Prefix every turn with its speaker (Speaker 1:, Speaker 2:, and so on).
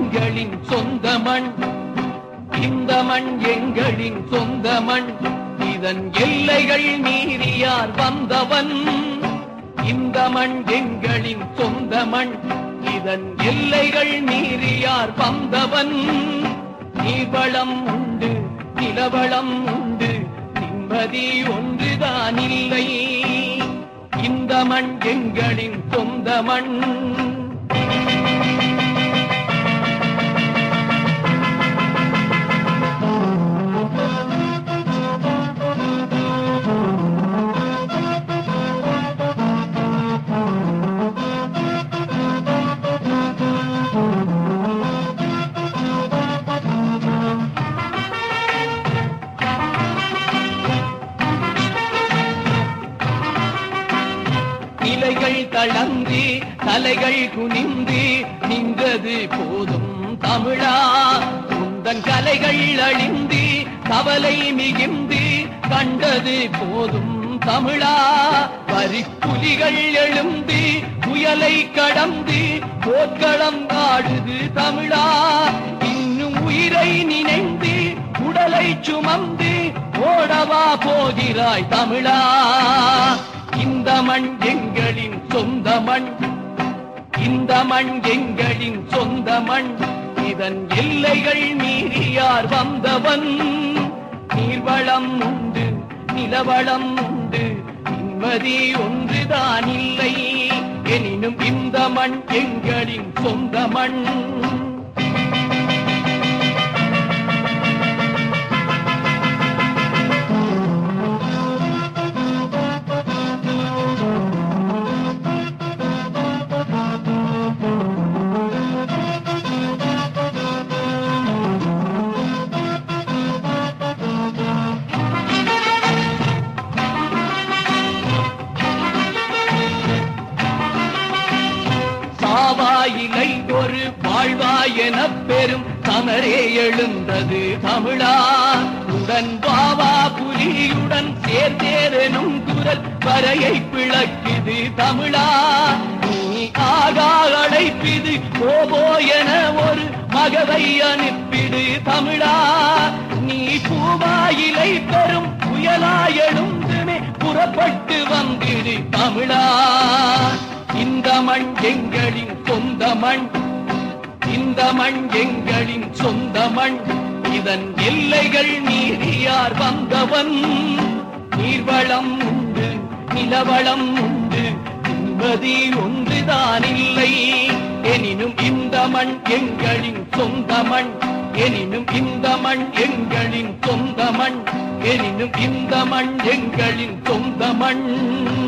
Speaker 1: எங்களின் சொந்த மண் இந்த மண் எங்களின் சொந்த மண் இதன் எல்லைகள் மீறியார் வந்தவன் இந்த மண் எங்களின் சொந்த மண் இதன் எல்லைகள் மீறியார் வந்தவன் நீர்வளம் உண்டு நிலவளம் உண்டு நிம்மதி ஒன்றுதான் இல்லை இந்த மண் எங்களின் சொந்த மண் இலைகள் தளர்ந்து தலைகள் குனிந்து நின்றது போதும் தமிழா உந்தன் கலைகள் அழிந்து கவலை மிகுந்து கண்டது போதும் தமிழா வரிப்புலிகள் எழுந்து புயலை கடந்து போர்க்களம் ஆடுது தமிழா இன்னும் உயிரை நினைந்து உடலை சுமந்து ஓடவா போகிறாய் தமிழா இந்த மண் எங்களின் சொந்த மண் இந்த மண் எங்களின் சொந்த மண் இதன் எல்லைகள் மீறியார் வந்தவன் நீர்வளம் உண்டு நிலவளம் உண்டு நிம்மதி ஒன்றுதான் இல்லை எனினும் இந்த மண் எங்களின் சொந்த மண் சாவாயிலை ஒரு வாழ்வாய் என பெரும் சமரே எழுந்தது தமிழா உடன் பாவா புலியுடன் சேர்ந்தேரெனும் குரல் வரையை பிளக்குது தமிழா நீ ஆகா அழைப்பிது போபோ என ஒரு மகவை அனுப்பிடு தமிழா நீ பூவாயிலை பெரும் புயலாய் எழுந்துமே புறப்பட்டு வந்திடு தமிழா இந்த மண் எங்களின் சொந்த மண் இந்த மண் எங்களின் சொந்த மண் இதன் எல்லைகள் மீறியார் வந்தவன் நீர்வளம் உண்டு நிலவளம் உண்டு நிம்மதி ஒன்றுதான் இல்லை எனினும் இந்த மண் எங்களின் சொந்த மண் எனினும் இந்த மண் எங்களின் சொந்த மண் எனினும் இந்த மண் எங்களின் சொந்த மண்